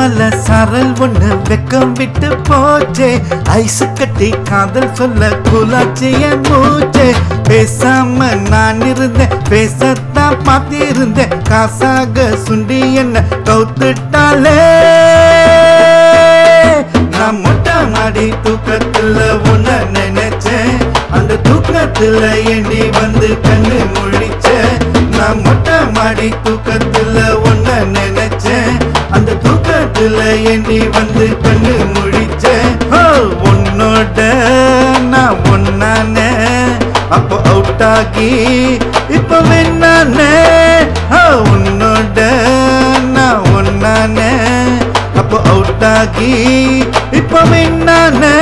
மலை சாரல் ஒண்ணு வெக்கம் விட்டு போச்சே ஐசு கட்டி காதல் சொல்ல குலாச்சி என் மூச்சே பேசாம நான் இருந்தேன் பேசத்தான் பார்த்திருந்தேன் காசாக சுண்டி என்ன கவுத்துட்டாலே நான் மொட்டை மாடி தூக்கத்துல உன்ன நினைச்சேன் அந்த தூக்கத்துல எண்ணி வந்து கண்ணு முழிச்ச நான் மொட்டை மாடி தூக்கத்துல உன்ன நினைச்சேன் அந்த தூக்கத்துல எண்ணி வந்து கண்ணு முழிச்ச ஓ, உன்னோட நான் ஒன்னானே அப்போ அவுட் ஆகி இப்போ வேணானே ஓ, உன்னோட நான் ஒன்னானே அப்போ அவுட் ஆகி இப்போ வேணானே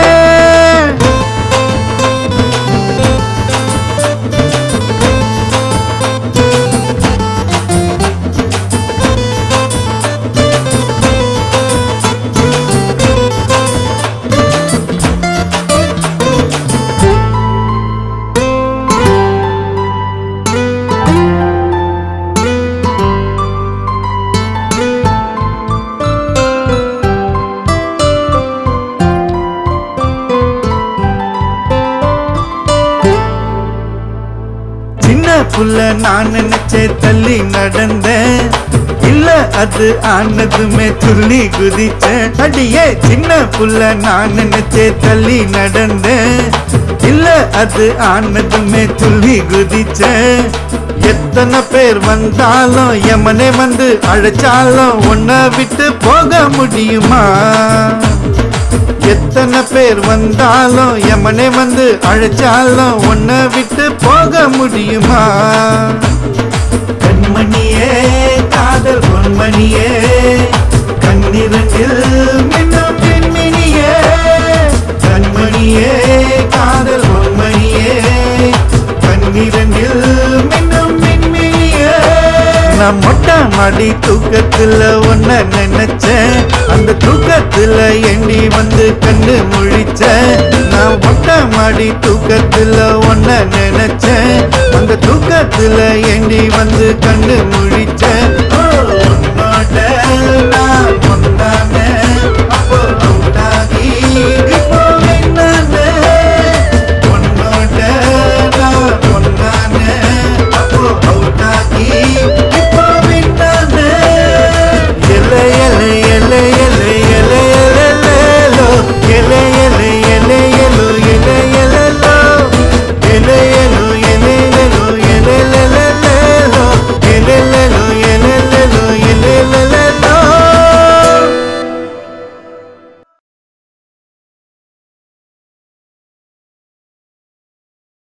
சின்ன புள்ள நான் நினைச்சே தள்ளி நடந்தேன் இல்ல அது ஆனதுமே துள்ளி குதிச்சேன் அடியே சின்ன புள்ள நான் நினைச்சே தள்ளி நடந்தேன் இல்ல அது ஆனதுமே துள்ளி குதிச்சேன் எத்தனை பேர் வந்தாலும் எமனே வந்து அழைச்சாலும் உன்னை விட்டு போக முடியுமா எத்தனை பேர் வந்தாலும் எமனே வந்து அழைச்சாலும் உன்னை விட்டு போக முடியுமா கண்மணியே காதல் பொன்மணியே கண்ணிரண்டில் மின்னும் பெண்மணியே கண்மணியே காதல் பொன்மணியே கண்ணிரண்டில் மின்னும் பெண்மணியே நான் மொட்டை மாடி தூக்கத்துல ஒன்ன நினைச்சேன் அந்த தூக்கத்துல எண்ணி வந்து கண்டு முழிச்ச நான் மொட்டை மாடி தூக்கத்துல ஒன்ன நினைச்சேன் அந்த தூக்கத்துல எண்ணி வந்து கண்டு முழிச்ச ஓ